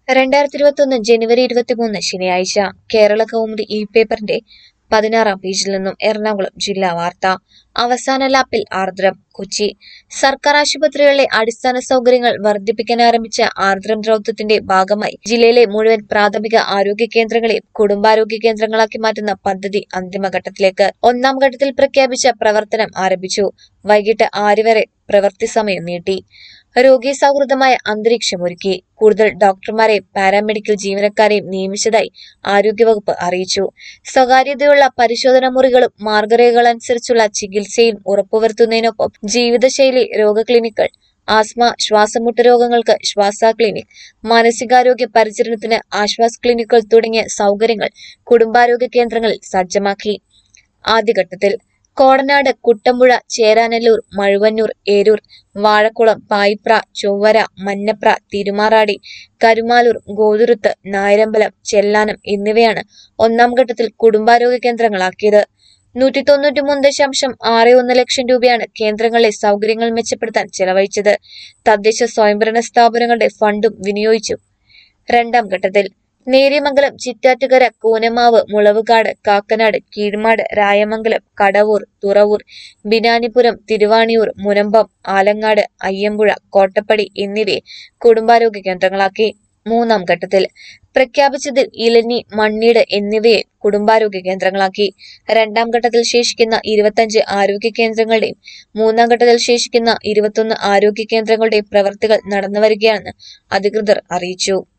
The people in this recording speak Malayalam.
രണ്ടായിരത്തി ഇരുപത്തൊന്ന് ജനുവരി ഇരുപത്തിമൂന്ന് ശനിയാഴ്ച കേരള കൗമുദി ഇ പേപ്പറിന്റെ പതിനാറാം പേജിൽ നിന്നും എറണാകുളം ജില്ലാ വാർത്ത അവസാന ലാപ്പിൽ ആർദ്രം കൊച്ചി സർക്കാർ ആശുപത്രികളിലെ അടിസ്ഥാന സൗകര്യങ്ങൾ വർദ്ധിപ്പിക്കാൻ ആരംഭിച്ച ആർദ്രം ദൗത്യത്തിന്റെ ഭാഗമായി ജില്ലയിലെ മുഴുവൻ പ്രാഥമിക ആരോഗ്യ കേന്ദ്രങ്ങളെയും കുടുംബാരോഗ്യ കേന്ദ്രങ്ങളാക്കി മാറ്റുന്ന പദ്ധതി അന്തിമഘട്ടത്തിലേക്ക് ഒന്നാം ഘട്ടത്തിൽ പ്രഖ്യാപിച്ച പ്രവർത്തനം ആരംഭിച്ചു വൈകിട്ട് ആറ് വരെ പ്രവൃത്തി സമയം നീട്ടി രോഗി സൗഹൃദമായ അന്തരീക്ഷമൊരുക്കി കൂടുതൽ ഡോക്ടർമാരെയും പാരാമെഡിക്കൽ ജീവനക്കാരെയും നിയമിച്ചതായി ആരോഗ്യവകുപ്പ് അറിയിച്ചു സ്വകാര്യതയുള്ള പരിശോധനാ മുറികളും മാർഗരേഖകളനുസരിച്ചുള്ള ചികിത്സയും ഉറപ്പുവരുത്തുന്നതിനൊപ്പം ജീവിതശൈലി രോഗ ക്ലിനിക്കുകൾ ആസ്മ ശ്വാസമുട്ട് രോഗങ്ങൾക്ക് ശ്വാസ ക്ലിനിക് മാനസികാരോഗ്യ പരിചരണത്തിന് ആശ്വാസ് ക്ലിനിക്കുകൾ തുടങ്ങിയ സൗകര്യങ്ങൾ കുടുംബാരോഗ്യ കേന്ദ്രങ്ങളിൽ സജ്ജമാക്കി ആദ്യഘട്ടത്തിൽ കോടനാട് കുട്ടമ്പുഴ ചേരാനെല്ലൂർ മഴുവന്നൂർ ഏരൂർ വാഴക്കുളം പായിപ്ര ചൊവ്വര മന്നപ്ര തിരുമാറാടി കരുമാലൂർ ഗോതുരുത്ത് നായരമ്പലം ചെല്ലാനം എന്നിവയാണ് ഒന്നാം ഘട്ടത്തിൽ കുടുംബാരോഗ്യ കേന്ദ്രങ്ങളാക്കിയത് നൂറ്റി തൊണ്ണൂറ്റി മൂന്ന് ദശാംശം ആറ് ഒന്ന് ലക്ഷം രൂപയാണ് കേന്ദ്രങ്ങളിലെ സൗകര്യങ്ങൾ മെച്ചപ്പെടുത്താൻ ചെലവഴിച്ചത് തദ്ദേശ സ്വയംഭരണ സ്ഥാപനങ്ങളുടെ ഫണ്ടും വിനിയോഗിച്ചു രണ്ടാം ഘട്ടത്തിൽ നേര്യമംഗലം ചിറ്റാറ്റുകര കൂനമാവ് മുളവുകാട് കാക്കനാട് കീഴ്മാട് രായമംഗലം കടവൂർ തുറവൂർ ബിനാനിപുരം തിരുവാണിയൂർ മുനമ്പം ആലങ്ങാട് അയ്യമ്പുഴ കോട്ടപ്പടി എന്നിവയെ കുടുംബാരോഗ്യ കേന്ദ്രങ്ങളാക്കി മൂന്നാം ഘട്ടത്തിൽ പ്രഖ്യാപിച്ചതിൽ ഇലഞ്ഞി മണ്ണീട് എന്നിവയെ കുടുംബാരോഗ്യ കേന്ദ്രങ്ങളാക്കി രണ്ടാം ഘട്ടത്തിൽ ശേഷിക്കുന്ന ഇരുപത്തഞ്ച് ആരോഗ്യ കേന്ദ്രങ്ങളുടെയും മൂന്നാം ഘട്ടത്തിൽ ശേഷിക്കുന്ന ഇരുപത്തൊന്ന് ആരോഗ്യ കേന്ദ്രങ്ങളുടെയും പ്രവർത്തികൾ നടന്നുവരികയാണെന്ന് അധികൃതർ അറിയിച്ചു